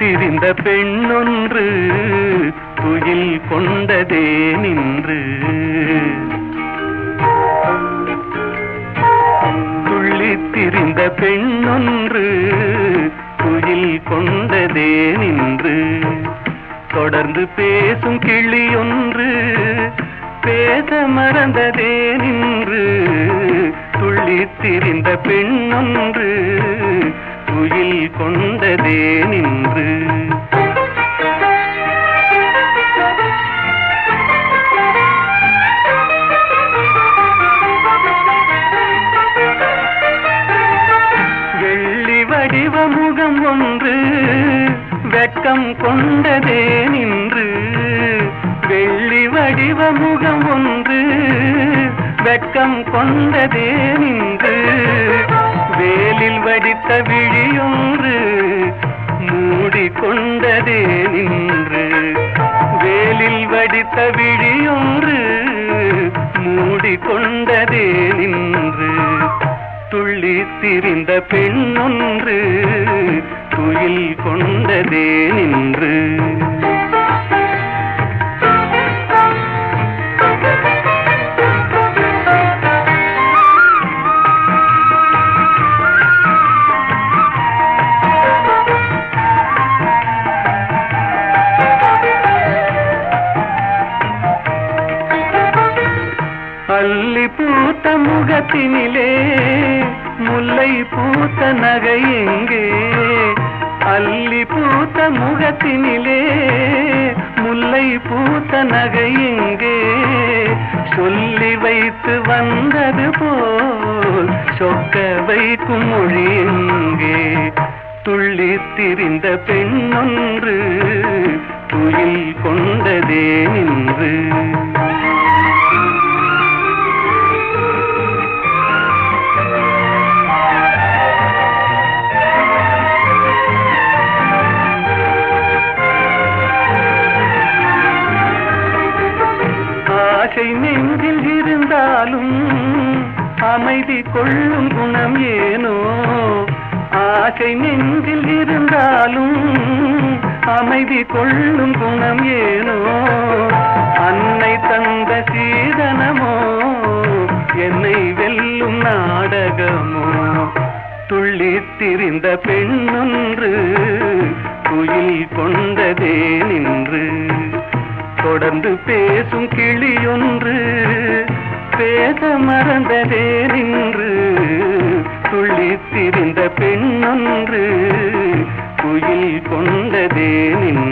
திரிந்த பெண்ணொன்று துயில் கொண்டதே நின்று துள்ளித் திரிந்த பெண்ணொன்று துயில் கொண்டதே நின்று தொடர்ந்து பேசும் கிளியொன்று பேச மறந்ததே நின்று துள்ளித் திரிந்த பெண்ணொன்று துயில் கொண்டதே நின்று வெள்ளி வடிவ முகம் ஒன்று வெட்கம் கொண்டதே நின்று வெள்ளி வடிவ முகம் ஒன்று வெட்கம் கொண்டதே நின்று வேலில் வடித்த விழியொன்று மூடிக்கொண்டதே நின்று வேலில் வடித்த விழியொன்று மூடிக்கொண்டதே நின்று துள்ளி திரிந்த பெண்ணொன்று துயில் கொண்டதே நின்று அள்ளி பூத்த முகத்தினிலே முல்லை பூத்த நகை எங்கே அள்ளி பூத்த முகத்தினிலே முல்லை பூத்த நகை எங்கே சொல்லி வைத்து வந்தது போல் சொக்க வைக்கும் மொழி எங்கே துள்ளி திரிந்த பெண்ணொன்று துயில் கொண்டதே நின்று ஆசை நெஞ்சில் இருந்தாலும் அமைதி கொள்ளும் குணம் ஏனோ ஆசை நெஞ்சில் இருந்தாலும் அமைதி கொள்ளும் குணம் ஏனோ அன்னை தந்த சீதனமோ என்னை வெல்லும் நாடகமோ துள்ளித் திரிந்த பெண்ணொன்று குயில் கொண்டதே நின்று தொடர்ந்து பேசும் கிளியொன்று பேச மறந்ததே நின்று துள்ளித் திரிந்த பெண்ணொன்று குயில் கொண்டதே நின்று